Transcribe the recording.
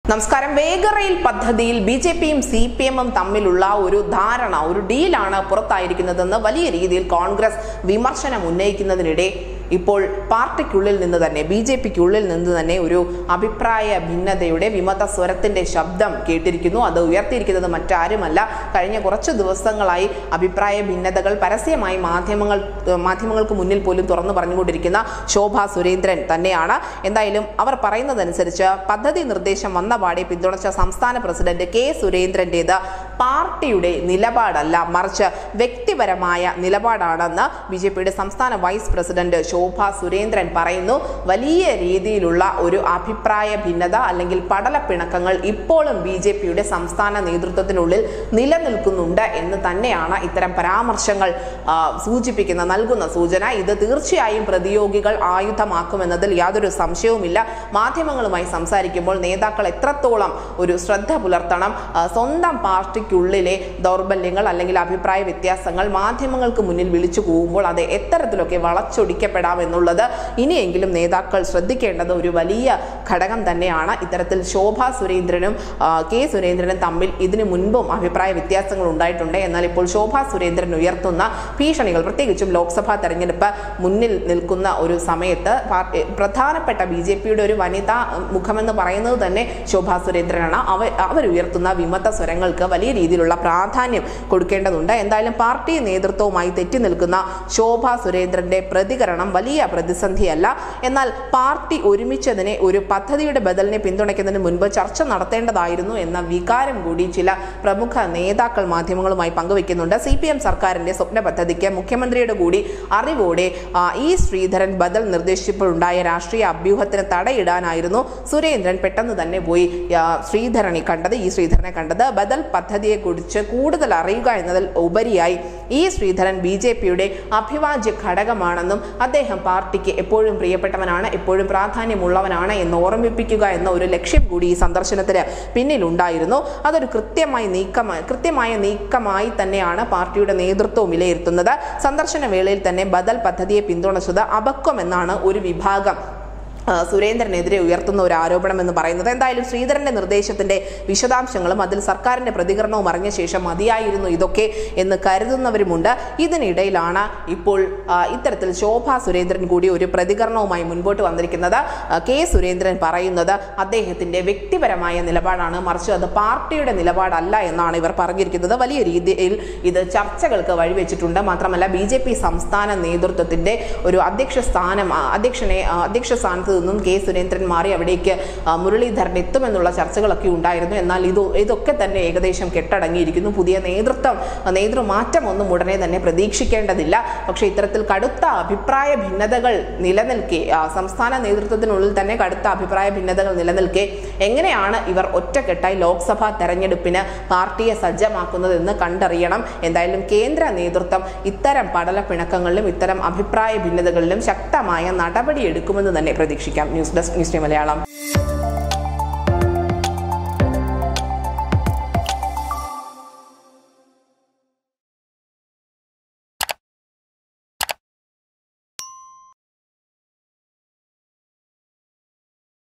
നമസ്കാരം വേഗറയിൽ പദ്ധതിയിൽ ബി ജെ പിയും സി പി എമ്മും തമ്മിലുള്ള ഒരു ധാരണ ഒരു ഡീലാണ് പുറത്തായിരിക്കുന്നതെന്ന് വലിയ രീതിയിൽ കോൺഗ്രസ് വിമർശനം ഉന്നയിക്കുന്നതിനിടെ ഇപ്പോൾ പാർട്ടിക്കുള്ളിൽ നിന്ന് തന്നെ ബി ജെ പിക്കുള്ളിൽ നിന്ന് തന്നെ ഒരു അഭിപ്രായ ഭിന്നതയുടെ വിമത സ്വരത്തിന്റെ ശബ്ദം കേട്ടിരിക്കുന്നു അത് ഉയർത്തിയിരിക്കുന്നത് മറ്റാരുമല്ല കഴിഞ്ഞ കുറച്ച് ദിവസങ്ങളായി അഭിപ്രായ ഭിന്നതകൾ പരസ്യമായി മാധ്യമങ്ങൾ ഏഹ് മാധ്യമങ്ങൾക്ക് മുന്നിൽ പോലും തുറന്നു പറഞ്ഞുകൊണ്ടിരിക്കുന്ന ശോഭ സുരേന്ദ്രൻ തന്നെയാണ് എന്തായാലും അവർ പറയുന്നതനുസരിച്ച് പദ്ധതി നിർദ്ദേശം വന്ന പാടെ പിന്തുണച്ച സംസ്ഥാന പ്രസിഡന്റ് കെ സുരേന്ദ്രന്റേത് പാർട്ടിയുടെ നിലപാടല്ല മറിച്ച് വ്യക്തിപരമായ നിലപാടാണെന്ന് ബി ജെ പിയുടെ സംസ്ഥാന വൈസ് പ്രസിഡന്റ് ശോഭ സുരേന്ദ്രൻ പറയുന്നു വലിയ രീതിയിലുള്ള ഒരു അഭിപ്രായ ഭിന്നത അല്ലെങ്കിൽ പടലപ്പിണക്കങ്ങൾ ഇപ്പോഴും ബി ജെ പിയുടെ സംസ്ഥാന നേതൃത്വത്തിനുള്ളിൽ നിലനിൽക്കുന്നുണ്ട് എന്ന് തന്നെയാണ് ഇത്തരം പരാമർശങ്ങൾ ആ, സൂചിപ്പിക്കുന്ന നൽകുന്ന സൂചന ഇത് തീർച്ചയായും പ്രതിയോഗികൾ ആയുധമാക്കുമെന്നതിൽ യാതൊരു സംശയവുമില്ല മാധ്യമങ്ങളുമായി സംസാരിക്കുമ്പോൾ നേതാക്കൾ എത്രത്തോളം ഒരു ശ്രദ്ധ പുലർത്തണം ആ, സ്വന്തം പാർട്ടിക്കുള്ളിലെ ദൗർബല്യങ്ങൾ അല്ലെങ്കിൽ അഭിപ്രായ വ്യത്യാസങ്ങൾ മാധ്യമങ്ങൾക്ക് മുന്നിൽ വിളിച്ചു പോകുമ്പോൾ അത് എത്തരത്തിലൊക്കെ വളച്ചൊടിക്കപ്പെടാം എന്നുള്ളത് ഇനിയെങ്കിലും നേതാക്കൾ ശ്രദ്ധിക്കേണ്ടത് ഒരു വലിയ ഘടകം തന്നെയാണ് ഇത്തരത്തിൽ ശോഭ സുരേന്ദ്രനും ആ, കെ സുരേന്ദ്രനും തമ്മിൽ ഇതിനു മുൻപും അഭിപ്രായ വ്യത്യാസങ്ങൾ ഉണ്ടായിട്ടുണ്ട് എന്നാൽ ഇപ്പോൾ ശോഭ സുരേന്ദ്രൻ ഉയർത്തുന്ന ഭീഷണികൾ പ്രത്യേകിച്ചും ലോക്സഭാ തെരഞ്ഞെടുപ്പ് മുന്നിൽ നിൽക്കുന്ന ഒരു സമയത്ത് പാർട്ടി പ്രധാനപ്പെട്ട ബി ജെ പിയുടെ ഒരു വനിതാ മുഖമെന്ന് പറയുന്നത് തന്നെ ശോഭ സുരേന്ദ്രനാണ് അവ അവരുയർത്തുന്ന വിമത സ്വരങ്ങൾക്ക് വലിയ രീതിയിലുള്ള പ്രാധാന്യം കൊടുക്കേണ്ടതുണ്ട് എന്തായാലും പാർട്ടി നേതൃത്വവുമായി തെറ്റി നിൽക്കുന്ന ശോഭ സുരേന്ദ്രന്റെ പ്രതികരണം വലിയ പ്രതിസന്ധിയല്ല എന്നാൽ പാർട്ടി ഒരുമിച്ചതിനെ ഒരു പദ്ധതിയുടെ ബദലിനെ പിന്തുണയ്ക്കുന്നതിന് മുൻപ് ചർച്ച നടത്തേണ്ടതായിരുന്നു എന്ന വികാരം കൂടി ചില പ്രമുഖ നേതാക്കൾ മാധ്യമങ്ങളുമായി പങ്കുവെക്കുന്നുണ്ട് സി പി എം സർക്കാരിന്റെ സ്വപ്ന പദ്ധതിക്ക് മുഖ്യമന്ത്രിയുടെ കൂടി അറിവോടെ ആ, ഇ ശ്രീധരൻ ബദൽ നിർദ്ദേശിച്ചപ്പോഴുണ്ടായ രാഷ്ട്രീയ അഭ്യൂഹത്തിന് തടയിടാനായിരുന്നു സുരേന്ദ്രൻ പെട്ടെന്ന് തന്നെ പോയി ആ, ശ്രീധരനെ കണ്ടത് ഈ ശ്രീധരനെ കണ്ടത് ബദൽ പദ്ധതിയെക്കുറിച്ച് കൂടുതൽ അറിയുക എന്നതിൽ ഉപരിയായി ഈ ശ്രീധരൻ ബി ജെ പിയുടെ അഭിവാജ്യ ഘടകമാണെന്നും അദ്ദേഹം പാർട്ടിക്ക് എപ്പോഴും പ്രിയപ്പെട്ടവനാണ് എപ്പോഴും പ്രാധാന്യമുള്ളവനാണ് എന്ന് ഓർമ്മിപ്പിക്കുക എന്ന ഒരു ലക്ഷ്യം കൂടി ഈ സന്ദർശനത്തിന് പിന്നിലുണ്ടായിരുന്നു അതൊരു കൃത്യമായി നീക്കമായി കൃത്യമായ നീക്കമായി തന്നെയാണ് പാർട്ടിയുടെ നേതൃത്വവും വിലയിരുത്തുന്നത് സന്ദർശന വേളയിൽ തന്നെ ബദൽ പദ്ധതിയെ പിന്തുണച്ചത് അബക്വമെന്നാണ് ഒരു വിഭാഗം ആ, സുരേന്ദ്രനെതിരെ ഉയർത്തുന്ന ഒരു ആരോപണം എന്ന് പറയുന്നത് എന്തായാലും ശ്രീധരന്റെ നിർദ്ദേശത്തിന്റെ വിശദാംശങ്ങളും അതിൽ സർക്കാരിന്റെ പ്രതികരണവും അറിഞ്ഞ ശേഷം മതിയായിരുന്നു ഇതൊക്കെ എന്ന് കരുതുന്നവരുമുണ്ട് ഇതിനിടയിലാണ് ഇപ്പോൾ ആ, ഇത്തരത്തിൽ ശോഭ സുരേന്ദ്രൻ കൂടി ഒരു പ്രതികരണവുമായി മുൻപോട്ട് വന്നിരിക്കുന്നത് ആ, കെ സുരേന്ദ്രൻ പറയുന്നത് അദ്ദേഹത്തിന്റെ വ്യക്തിപരമായ നിലപാടാണ് മറിച്ച് അത് പാർട്ടിയുടെ നിലപാടല്ല എന്നാണ് ഇവർ പറഞ്ഞിരിക്കുന്നത് വലിയ രീതിയിൽ ഇത് ചർച്ചകൾക്ക് വഴിവെച്ചിട്ടുണ്ട് മാത്രമല്ല ബി ജെ പി സംസ്ഥാന നേതൃത്വത്തിന്റെ ഒരു അധ്യക്ഷ സ്ഥാനം ആ, അധ്യക്ഷനെ ആ, അധ്യക്ഷ സ്ഥാനത്ത് നിന്നും കെ സുരേന്ദ്രൻ മാറി അവിടേക്ക് ആ, മുരളീധരൻ എത്തുമെന്നുള്ള ചർച്ചകളൊക്കെ ഉണ്ടായിരുന്നു എന്നാൽ ഇത് ഇതൊക്കെ തന്നെ ഏകദേശം കെട്ടടങ്ങിയിരിക്കുന്നു പുതിയ നേതൃത്വം ആ, നേതൃമാറ്റം ഒന്നും ഉടനെ തന്നെ പ്രതീക്ഷിക്കേണ്ടതില്ല പക്ഷേ ഇത്തരത്തിൽ കടുത്ത അഭിപ്രായ ഭിന്നതകൾ നിലനിൽക്കെ ആ, സംസ്ഥാന നേതൃത്വത്തിനുള്ളിൽ തന്നെ കടുത്ത അഭിപ്രായ ഭിന്നതകൾ നിലനിൽക്കെ എങ്ങനെയാണ് ഇവർ ഒറ്റക്കെട്ടായി ലോക്സഭാ തെരഞ്ഞെടുപ്പിന് പാർട്ടിയെ സജ്ജമാക്കുന്നതെന്ന് കണ്ടറിയണം എന്തായാലും കേന്ദ്ര നേതൃത്വം ഇത്തരം പടലപ്പിണക്കങ്ങളിലും ഇത്തരം അഭിപ്രായ ഭിന്നതകളിലും ശക്തമായ നടപടിയെടുക്കുമെന്ന് തന്നെ പ്രതീക്ഷിക്കാം news desk news day Malayalam